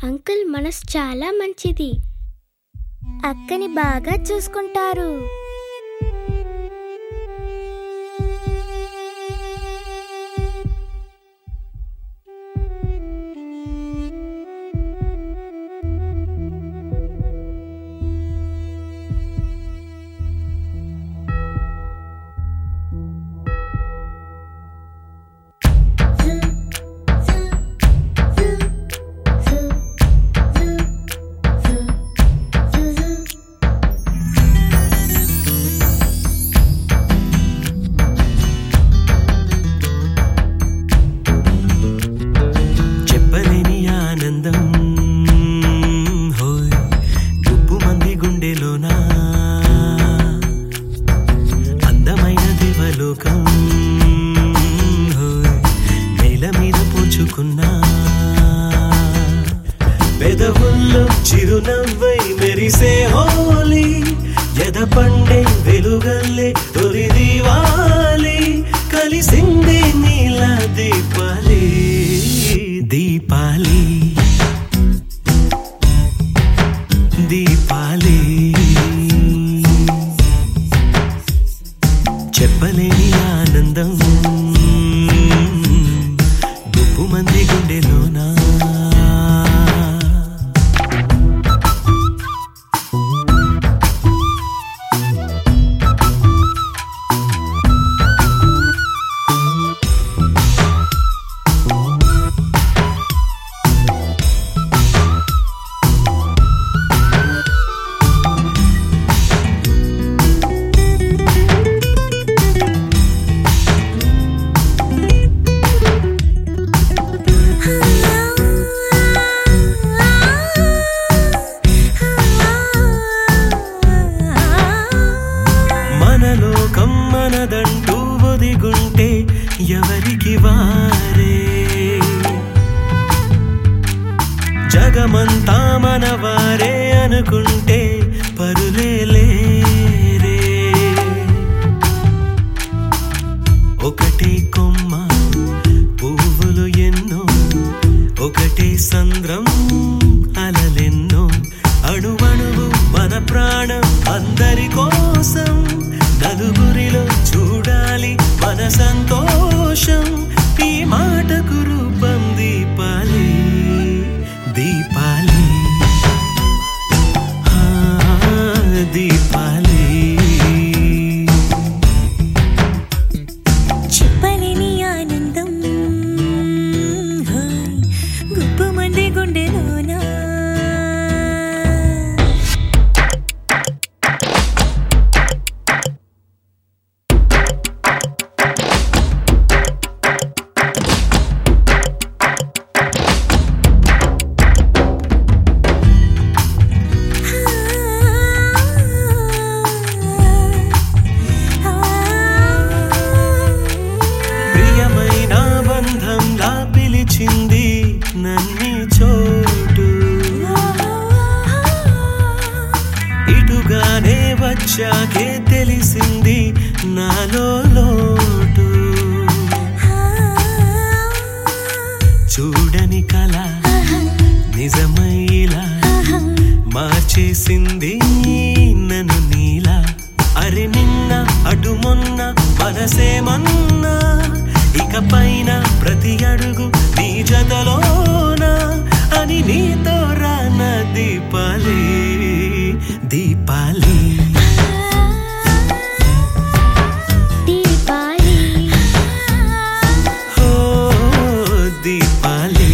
uncle మనసు చాలా మంచిది అక్కని బాగా చూసుకుంటారు చెప్పలేని ఆనందం హోయ్ గుప్పు మంది గుండెలోనా అందమైన దేవలోకం హోయ్ నేల మీద పోచుకున్నా పెదవుల్లో చిరునవ్వై మెరిసే హోలీ ఎద పండే వెలుగల్లే తొలి దీవాలి కలిసిందే నీల దీపాలి దీపాలి దీపాలి చెప్పలేని ఆనందం గుప్పు మంది గుండెలోనా మన లోకం మనదంటూ ఒదిగుంటే ఎవరికి వారే జగమంతా మనవారే అనుకుంటే పరులే లేరే ఒకటే కొమ్మ పువ్వులు ఎన్నో ఒకటే సంద్రం అలలెన్నో అణువణువు మన ప్రాణం అందరి కోసం నలుగురిలో చూడాలి మన సంతోషం ఈ మాటకు రూపం దీపాలి దీపాలి ఆ, దీపాలి చెప్పలేని ఆనందం హాయ్ గుప్పు మంది గుండెలోనా ప్రియమైన బంధంలా పిలిచింది నన్ని చోటు ఇటుగానే వచ్చాకే తెలిసింది నాలో లోటు చూడని కళ నిజమైలా మార్చేసింది నన్ను నీలా అరే నిన్న అటు మొన్న మనసేమన్నా ఇక పైన ప్రతి అడుగు నీ జతలోనా అని నీతో రాన దీపాలి దీపాలి దీపాలి ఓ దీపాలి